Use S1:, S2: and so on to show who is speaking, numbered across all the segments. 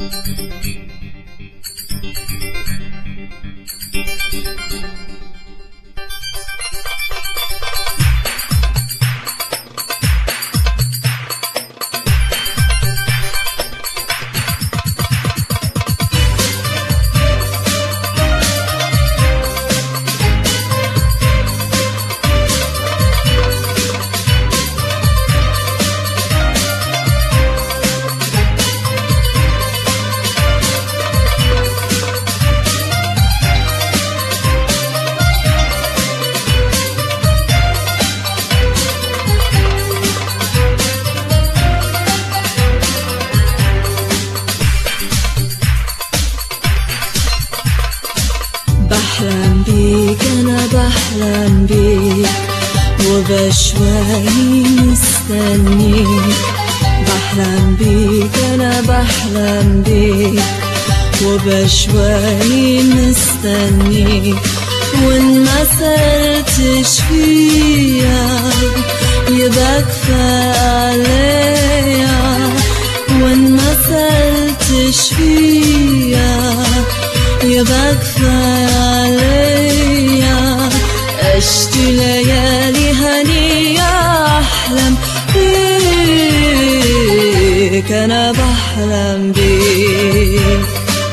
S1: بحلم بيك أنا بحلم بيك وبشوي مستنيك بحلم بيك أنا بحلم بيك وبشوي مستنيك وإن ما سألتش فيا يبقى كفاية عليا وإن ما سألتش فيا يبقى كفاية عليا أشتي ليالي هنية أحلم بيك أنا بحلم بيك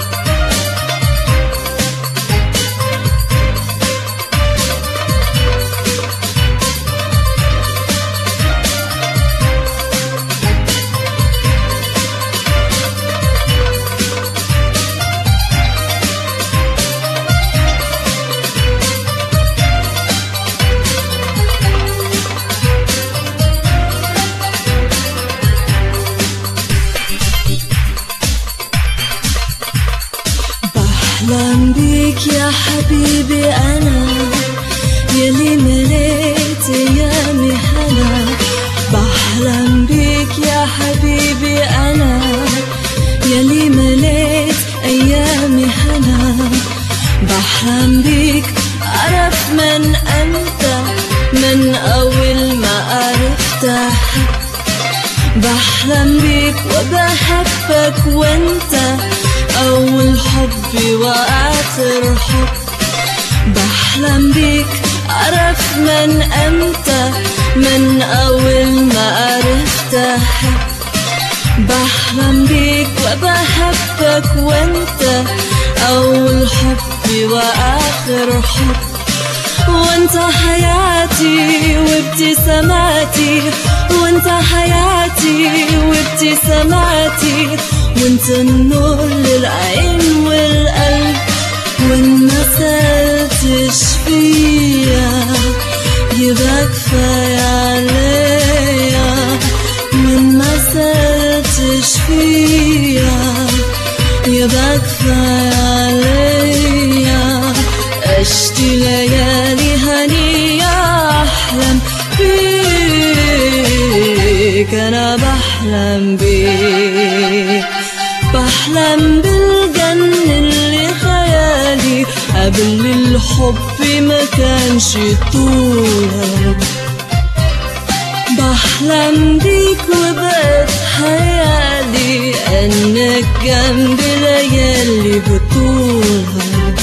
S1: بحلم بيك يا حبيبي أنا يلي مليت أيامي هنا بحلم بيك يا حبيبي أنا يلي مليت أيامي هنا بحلم بيك أعرف من أنت من أول ما عرفتك بحلم بيك وبحبك وانت أول حبي وآخر حب بحلم بيك أعرف من أنت من أول ما عرفت أحب بحلم بيك وبحبك وانت أول حبي وآخر حب وانت حياتي وابتساماتي وانت حياتي وابتساماتي وانت النور للعين والقلب وان ما سألتش فيا يبقى كفاية عليا وان ما سألتش فيا يبقى كفاية عليا أشتي ليالي هنية أحلم بيك أنا بحلم بيك بحلم بالجنة اللي خيالي قبل الحب ما كانش طولها بحلم بيك وبقت حيالي انك جنبي ليالي بطولها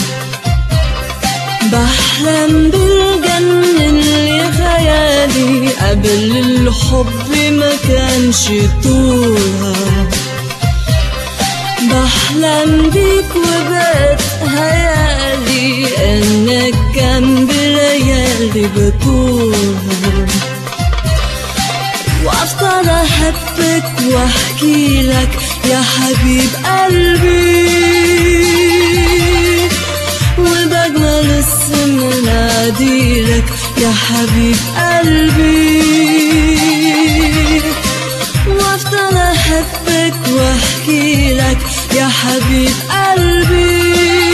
S1: بحلم بالجنة اللي خيالي قبل الحب ما كانش طولها بحلم بيك وبقت هيالي انك جنبي ليالي بطولها وافضل احبك واحكي لك يا حبيب قلبي وبجمل اسم ناديلك يا حبيب قلبي وافضل احبك واحكي لك يا حبيب قلبي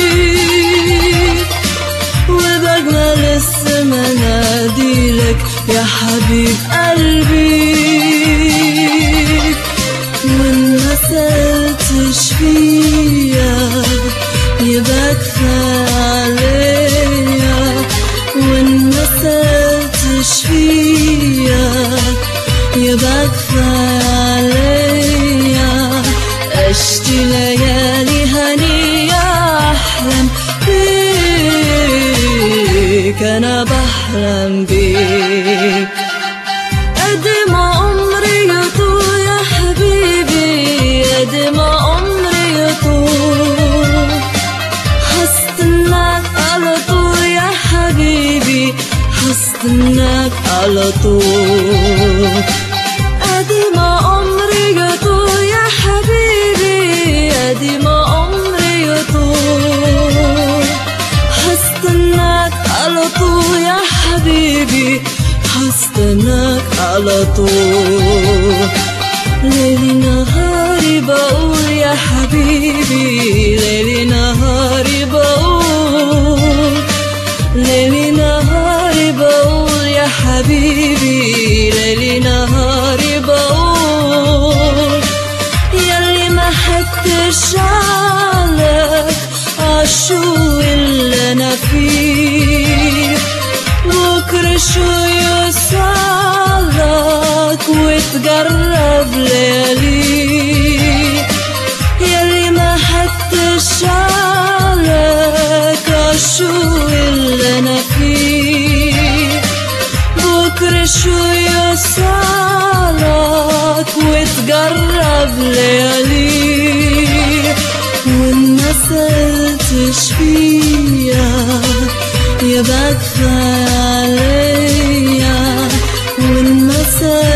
S1: وبجمل اسم ناديلك يا حبيب قلبي وان ما سألتش فيا يبقى كفاية عليا وان ما سألتش فيا يبقى كفاية عليا اشتي ليالي على طول ادي ما عمري يطول يا حبيبي ادي ما عمري يطول هستناك على طول يا حبيبي هستناك على طول ليلي نهاري بقول يا حبيبي ليلي نهاري بقول ليلي نهاري بقول يا حبيبي ليلي نهاري بقول يلي ما حدش عليك عالشو اللي انا فيه بكره شو يوصلك وتقرب ليالي يلي ما حدش عليك عالشو اللي انا فيه بكره شو يوصلك وتقرب ليالي وان ما سألتش فيا يا بكفى عليا وان ما سألتش